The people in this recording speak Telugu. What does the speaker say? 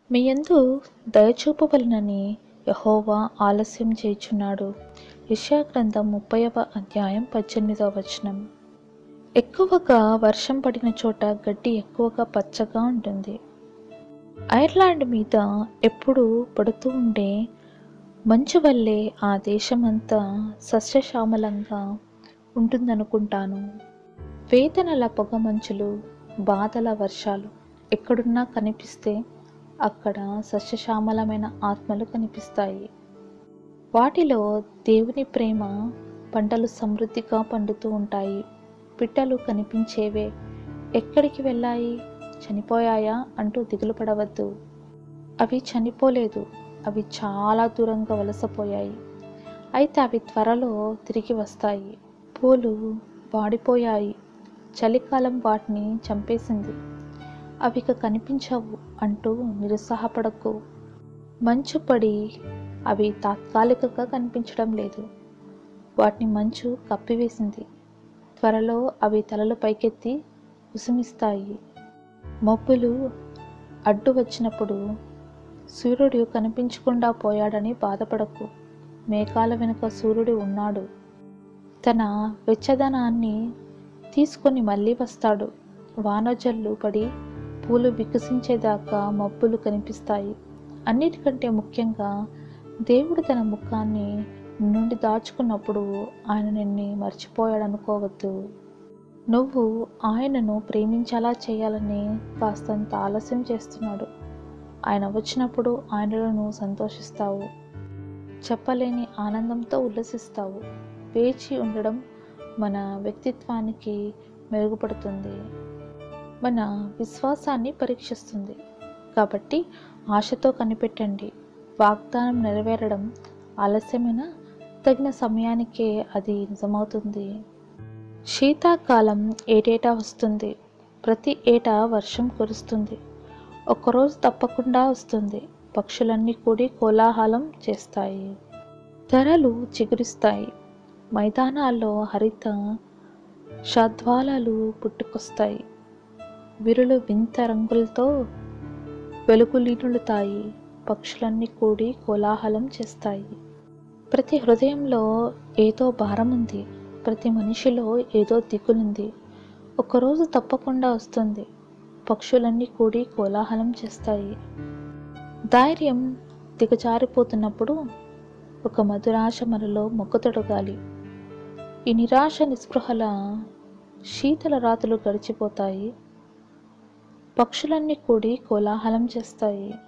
మీ యందు దయచూపవలనని యహోవా ఆలస్యం చేయుచున్నాడు యెషయా గ్రంథం ముప్పైవ అధ్యాయం పద్దెనిమిదవ వచనం ఎక్కువగా వర్షం పడిన చోట గడ్డి ఎక్కువగా పచ్చగా ఉంటుంది ఐర్లాండ్ మీద ఎప్పుడూ పడుతూ ఉండే మంచు వల్లే ఆ దేశమంతా సస్యశ్యామలంగా ఉంటుందనుకుంటాను వేదనల పొగ మంచులు బాధల వర్షాలు ఎక్కడున్నా కనిపిస్తే అక్కడ సస్యశ్యామలమైన ఆత్మలు కనిపిస్తాయి వాటిలో దేవుని ప్రేమ పంటలు సమృద్ధిగా పండుతూ ఉంటాయి పిట్టలు కనిపించేవే ఎక్కడికి వెళ్ళాయి చనిపోయాయా అంటూ దిగులు పడవద్దు అవి చనిపోలేదు అవి చాలా దూరంగా వలసపోయాయి అయితే అవి త్వరలో తిరిగి వస్తాయి పూలు వాడిపోయాయి చలికాలం వాటిని చంపేసింది అవి ఇక కనిపించవు అంటూ నిరుత్సాహపడకు మంచు పడి అవి తాత్కాలికంగా కనిపించడం లేదు వాటిని మంచు కప్పివేసింది త్వరలో అవి తలలు పైకెత్తి కుసుమిస్తాయి మబ్బులు అడ్డు వచ్చినప్పుడు సూర్యుడు కనిపించకుండా పోయాడని బాధపడకు మేఘాల వెనుక సూర్యుడు ఉన్నాడు తన వెచ్చదనాన్ని తీసుకొని మళ్ళీ వస్తాడు వానజల్లు పడి పూలు వికసించేదాకా మబ్బులు కనిపిస్తాయి అన్నిటికంటే ముఖ్యంగా దేవుడు తన ముఖాన్ని నుండి దాచుకున్నప్పుడు ఆయన నిన్ను మర్చిపోయాడనుకోవద్దు నువ్వు ఆయనను ప్రేమించేలా చేయాలని కాస్తంత ఆలస్యం చేస్తున్నాడు ఆయన వచ్చినప్పుడు ఆయనలో నువ్వు సంతోషిస్తావు చెప్పలేని ఆనందంతో ఉల్లసిస్తావు వేచి ఉండడం మన వ్యక్తిత్వానికి మెరుగుపడుతుంది మన విశ్వాసాన్ని పరీక్షిస్తుంది కాబట్టి ఆశతో కనిపెట్టండి వాగ్దానం నెరవేరడం ఆలస్యమైన తగిన సమయానికే అది నిజమవుతుంది శీతాకాలం ఏటేటా వస్తుంది ప్రతి ఏటా వర్షం కురుస్తుంది ఒక్కరోజు తప్పకుండా వస్తుంది పక్షులన్నీ కూడి కోలాహలం చేస్తాయి ధరలు చిగురిస్తాయి మైదానాల్లో హరిత షద్వాలాలు పుట్టుకొస్తాయి విరులు వింత రంగులతో వెలుగులీనులుతాయి పక్షులన్నీ కూడి కోలాహలం చేస్తాయి ప్రతి హృదయంలో ఏదో భారం ఉంది ప్రతి మనిషిలో ఏదో దిగులుంది ఒకరోజు తప్పకుండా వస్తుంది పక్షులన్నీ కూడి కోలాహలం చేస్తాయి ధైర్యం దిగజారిపోతున్నప్పుడు ఒక మధురాశ మనలో మొక్కుతొడగాలి ఈ నిరాశ నిస్పృహల శీతల రాత్రులు గడిచిపోతాయి పక్షులన్నీ కూడి కోలాహలం చేస్తాయి